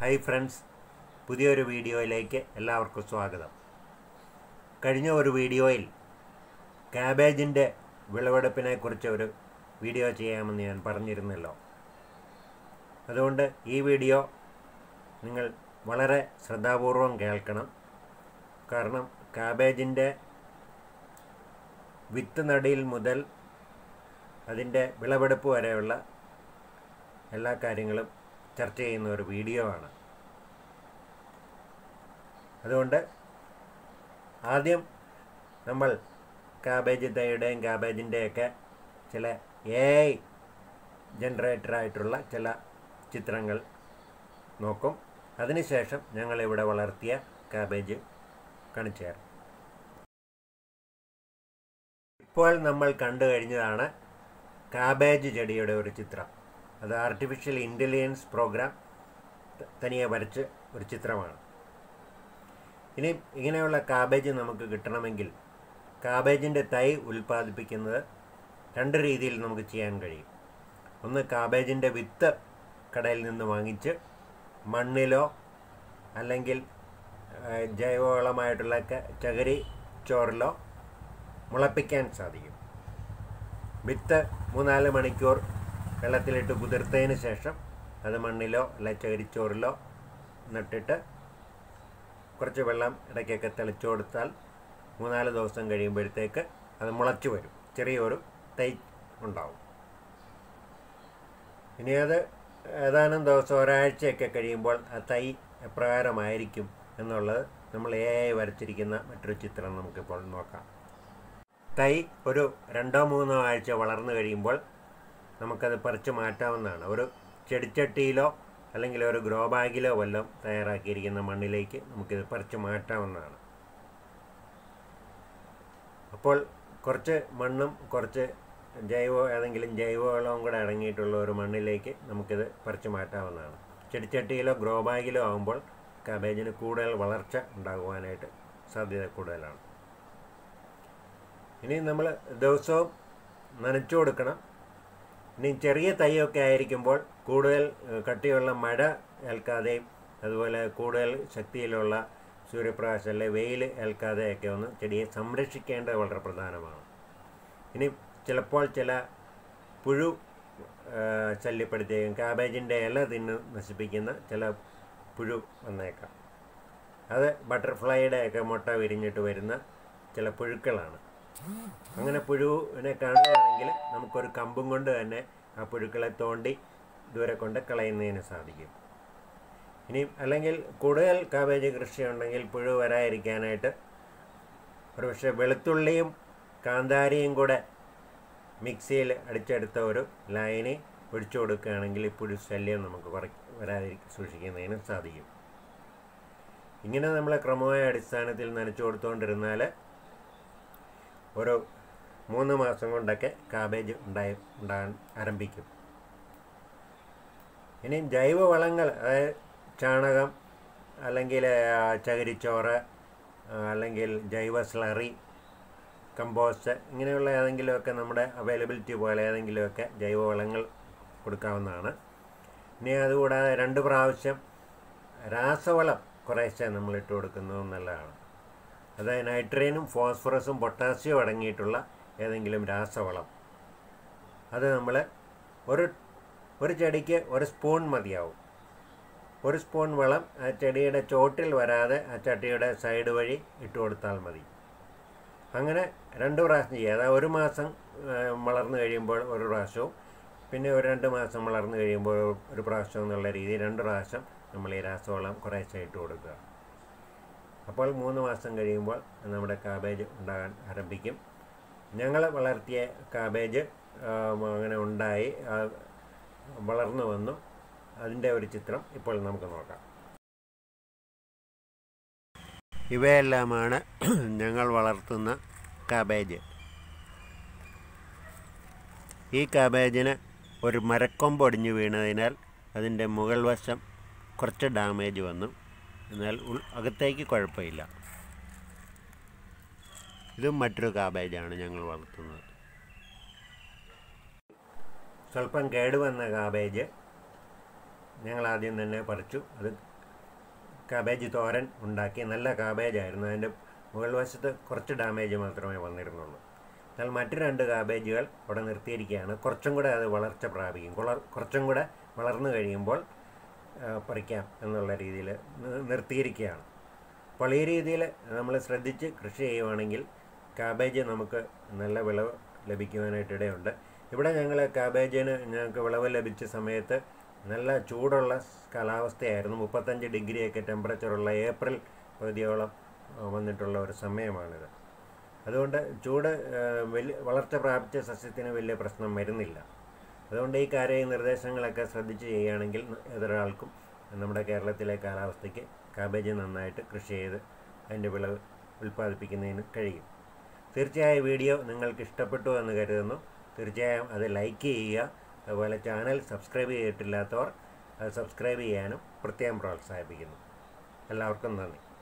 hi friends പുതിയൊരു വീഡിയോയിലേക്ക് എല്ലാവർക്കും സ്വാഗതം കഴിഞ്ഞ ഒരു വീഡിയോയിൽ ക്യാബേജിൻ്റെ വിളവെടുപ്പിനെ കുറിച്ച് ഒരു വീഡിയോ ചെയ്യാമെന്ന് ഞാൻ പറഞ്ഞിരുന്നല്ലോ അതുകൊണ്ട് ഈ വീഡിയോ നിങ്ങൾ വളരെ ശ്രദ്ധാപൂർവം കേൾക്കണം കാരണം കാബേജിൻ്റെ വിത്ത് നടീൽ മുതൽ അതിൻ്റെ വിളവെടുപ്പ് വരെയുള്ള എല്ലാ കാര്യങ്ങളും ചർച്ച ചെയ്യുന്ന ഒരു വീഡിയോ ആണ് അതുകൊണ്ട് ആദ്യം നമ്മൾ കാബേജ് തൈയുടെയും കാബേജിൻ്റെയൊക്കെ ചില എ ഐ ജനറേറ്ററായിട്ടുള്ള ചില ചിത്രങ്ങൾ നോക്കും അതിനുശേഷം ഞങ്ങളിവിടെ വളർത്തിയ കാബേജ് കാണിച്ചു തരാം ഇപ്പോൾ നമ്മൾ കണ്ടു കഴിഞ്ഞതാണ് കാബേജ് ചെടിയുടെ ഒരു ചിത്രം അത് ആർട്ടിഫിഷ്യൽ ഇൻ്റലിജൻസ് പ്രോഗ്രാം തനിയെ വരച്ച് ഒരു ചിത്രമാണ് ഇനി ഇങ്ങനെയുള്ള കാബേജ് നമുക്ക് കിട്ടണമെങ്കിൽ കാബേജിൻ്റെ തൈ ഉൽപ്പാദിപ്പിക്കുന്നത് രണ്ട് രീതിയിൽ നമുക്ക് ചെയ്യാൻ കഴിയും ഒന്ന് കാബേജിൻ്റെ വിത്ത് കടയിൽ നിന്ന് വാങ്ങിച്ച് മണ്ണിലോ അല്ലെങ്കിൽ ജൈവവളമായിട്ടുള്ള ചകിരി ചോറിലോ മുളപ്പിക്കാൻ സാധിക്കും വിത്ത് മൂന്നാല് മണിക്കൂർ വെള്ളത്തിലിട്ട് കുതിർത്തതിന് ശേഷം അത് മണ്ണിലോ അല്ല ചകിരിച്ചോറിലോ നട്ടിട്ട് കുറച്ച് വെള്ളം ഇടയ്ക്കൊക്കെ തെളിച്ചു കൊടുത്താൽ മൂന്നാല് ദിവസം കഴിയുമ്പോഴത്തേക്ക് അത് മുളച്ചു വരും ചെറിയൊരു തൈ ഉണ്ടാവും ഇനി അത് ഏതാനും ദിവസം ഒരാഴ്ചയൊക്കെ കഴിയുമ്പോൾ ആ തൈ എപ്രകാരമായിരിക്കും എന്നുള്ളത് നമ്മൾ എ ഐ വരച്ചിരിക്കുന്ന മറ്റൊരു ചിത്രം നമുക്കിപ്പോൾ നോക്കാം തൈ ഒരു രണ്ടോ മൂന്നോ ആഴ്ച വളർന്നു കഴിയുമ്പോൾ നമുക്കത് പറിച്ച് മാറ്റാവുന്നതാണ് ഒരു ചെടിച്ചട്ടിയിലോ അല്ലെങ്കിൽ ഒരു ഗ്രോ ബാഗിലോ വല്ലതും തയ്യാറാക്കിയിരിക്കുന്ന മണ്ണിലേക്ക് നമുക്കിത് പറിച്ച് മാറ്റാവുന്നതാണ് അപ്പോൾ കുറച്ച് മണ്ണും കുറച്ച് ജൈവ ഏതെങ്കിലും ജൈവവളവും കൂടെ അടങ്ങിയിട്ടുള്ള ഒരു മണ്ണിലേക്ക് നമുക്കിത് പറിച്ച് മാറ്റാവുന്നതാണ് ചെടിച്ചട്ടിയിലോ ഗ്രോ ബാഗിലോ ആകുമ്പോൾ കാബേജിന് കൂടുതൽ വളർച്ച ഉണ്ടാകുവാനായിട്ട് സാധ്യത കൂടുതലാണ് ഇനി നമ്മൾ ദിവസവും നനച്ചു കൊടുക്കണം ഇനി ചെറിയ തൈയൊക്കെ ആയിരിക്കുമ്പോൾ കൂടുതൽ കട്ടിയുള്ള മഴ ഏൽക്കാതെയും അതുപോലെ കൂടുതൽ ശക്തിയിലുള്ള സൂര്യപ്രകാശം അല്ലെ വെയിൽ ഏൽക്കാതെയൊക്കെ ഒന്ന് ചെടിയെ സംരക്ഷിക്കേണ്ടത് വളരെ പ്രധാനമാണ് ഇനി ചിലപ്പോൾ ചില പുഴു ശല്യപ്പെടുത്തിയേക്കും കാബേജിൻ്റെ ഇല തിന്ന് നശിപ്പിക്കുന്ന ചില പുഴു വന്നേക്കാം അത് ബട്ടർഫ്ലൈയുടെ ഒക്കെ മുട്ട വിരിഞ്ഞിട്ട് വരുന്ന ചില പുഴുക്കളാണ് അങ്ങനെ പുഴുവിനെ കാണുകയാണെങ്കിൽ നമുക്കൊരു കമ്പും കൊണ്ട് തന്നെ ആ പുഴുക്കളെ തോണ്ടി ദൂരെ കൊണ്ട് കളയുന്നതിന് സാധിക്കും ഇനി അല്ലെങ്കിൽ കൂടുതൽ കാബേജ് കൃഷി ഉണ്ടെങ്കിൽ പുഴു വരാതിരിക്കാനായിട്ട് ഒരു പക്ഷേ വെളുത്തുള്ളിയും കാന്താരിയും കൂടെ മിക്സിയിൽ അടിച്ചെടുത്ത ഒരു ലൈന് ഒഴിച്ചു കൊടുക്കുകയാണെങ്കിൽ ഈ പുഴു ശല്യം നമുക്ക് കുറ വരാതിരി സൂക്ഷിക്കുന്നതിന് സാധിക്കും ഇങ്ങനെ നമ്മൾ ക്രമമായ അടിസ്ഥാനത്തിൽ നനച്ചു കൊടുത്തുകൊണ്ടിരുന്നാൽ ഒരു മൂന്ന് മാസം കൊണ്ടൊക്കെ കാബേജ് ഉണ്ടായി ഉണ്ടാകാൻ ആരംഭിക്കും ഇനി ജൈവവളങ്ങൾ അതായത് ചാണകം അല്ലെങ്കിൽ ചകിരിച്ചോറ് അല്ലെങ്കിൽ ജൈവ സ്ലറി കമ്പോസ്റ്റ് ഇങ്ങനെയുള്ള ഏതെങ്കിലുമൊക്കെ നമ്മുടെ അവൈലബിലിറ്റി പോലെ ഏതെങ്കിലുമൊക്കെ ജൈവവളങ്ങൾ കൊടുക്കാവുന്നതാണ് ഇനി അതുകൂടാതെ രണ്ട് പ്രാവശ്യം രാസവളം കുറേശ്ശെ നമ്മൾ ഇട്ട് കൊടുക്കുന്നത് നല്ലതാണ് അതായത് നൈട്രജനും ഫോസ്ഫറസും പൊട്ടാസ്യവും അടങ്ങിയിട്ടുള്ള ഏതെങ്കിലും രാസവളം അത് നമ്മൾ ഒരു ഒരു ചെടിക്ക് ഒരു സ്പൂൺ മതിയാവും ഒരു സ്പൂൺ വളം ആ ചെടിയുടെ ചോട്ടിൽ വരാതെ ആ ചട്ടിയുടെ സൈഡ് വഴി ഇട്ട് കൊടുത്താൽ മതി അങ്ങനെ രണ്ട് പ്രാവശ്യം ചെയ്യുക അതായത് ഒരു മാസം വളർന്നു കഴിയുമ്പോൾ ഒരു പ്രാവശ്യവും പിന്നെ ഒരു രണ്ട് മാസം വളർന്നു കഴിയുമ്പോൾ ഒരു പ്രാവശ്യം എന്നുള്ള രീതിയിൽ രണ്ട് പ്രാവശ്യം നമ്മൾ ഈ രാസവളം കുറേശ്ശെ ഇട്ട് കൊടുക്കുക അപ്പോൾ മൂന്ന് മാസം കഴിയുമ്പോൾ നമ്മുടെ കാബേജ് ഉണ്ടാകാൻ ആരംഭിക്കും ഞങ്ങൾ വളർത്തിയ കാബേജ് അങ്ങനെ ഉണ്ടായി വളർന്നു വന്നു അതിൻ്റെ ഒരു ചിത്രം ഇപ്പോൾ നമുക്ക് നോക്കാം ഇവയെല്ലാമാണ് ഞങ്ങൾ വളർത്തുന്ന കാബേജ് ഈ കാബേജിന് ഒരു മരക്കൊമ്പ് ഒടിഞ്ഞു വീണതിനാൽ അതിൻ്റെ മുകൾ വശം കുറച്ച് ഡാമേജ് വന്നു എന്നാൽ ഉൾ അകത്തേക്ക് കുഴപ്പമില്ല ഇതും മറ്റൊരു കാബേജാണ് ഞങ്ങൾ വളർത്തുന്നത് സ്വല്പം കേടുവന്ന കാബേജ് ഞങ്ങൾ ആദ്യം തന്നെ പറിച്ചു അത് കാബേജ് തോരൻ ഉണ്ടാക്കി നല്ല കാബേജായിരുന്നു അതിൻ്റെ മുകൾ വശത്ത് കുറച്ച് ഡാമേജ് മാത്രമേ വന്നിരുന്നുള്ളൂ എന്നാൽ മറ്റു രണ്ട് കാബേജുകൾ അവിടെ നിർത്തിയിരിക്കുകയാണ് കുറച്ചും കൂടെ അത് വളർച്ച പ്രാപിക്കും കുളർ കുറച്ചും കൂടെ വളർന്നു കഴിയുമ്പോൾ ആ, പറിക്കാം എന്നുള്ള രീതിയിൽ നിർത്തിയിരിക്കുകയാണ് അപ്പോൾ ഈ രീതിയിൽ നമ്മൾ ശ്രദ്ധിച്ച് കൃഷി ചെയ്യുവാണെങ്കിൽ കാബേജ് നമുക്ക് നല്ല വിളവ് ലഭിക്കുവാനായിട്ടിടയുണ്ട് ഇവിടെ ഞങ്ങൾ കാബേജിന് ഞങ്ങൾക്ക് വിളവ് ലഭിച്ച സമയത്ത് നല്ല ചൂടുള്ള കാലാവസ്ഥയായിരുന്നു മുപ്പത്തഞ്ച് ഡിഗ്രിയൊക്കെ ടെമ്പറേച്ചറുള്ള ഏപ്രിൽ പകുതിയോളം ആ, വന്നിട്ടുള്ള ഒരു സമയമാണിത് അതുകൊണ്ട് ചൂട് ആ, വലിയ വളർച്ച പ്രാപിച്ച സസ്യത്തിന് വലിയ പ്രശ്നം വരുന്നില്ല അതുകൊണ്ട് ഈ കാര്യ നിർദ്ദേശങ്ങളൊക്കെ ശ്രദ്ധിച്ച് ചെയ്യുകയാണെങ്കിൽ ഏതൊരാൾക്കും നമ്മുടെ കേരളത്തിലെ കാലാവസ്ഥയ്ക്ക് കാബേജ് നന്നായിട്ട് കൃഷി ചെയ്ത് അതിൻ്റെ വിളവ് ഉൽപ്പാദിപ്പിക്കുന്നതിന് കഴിയും തീർച്ചയായും വീഡിയോ നിങ്ങൾക്ക് ഇഷ്ടപ്പെട്ടു എന്ന് കരുതുന്നു തീർച്ചയായും അത് ലൈക്ക് ചെയ്യുക അതുപോലെ ചാനൽ സബ്സ്ക്രൈബ് ചെയ്തിട്ടില്ലാത്തവർ അത് സബ്സ്ക്രൈബ് ചെയ്യാനും പ്രത്യേകം പ്രോത്സാഹിപ്പിക്കുന്നു എല്ലാവർക്കും നന്ദി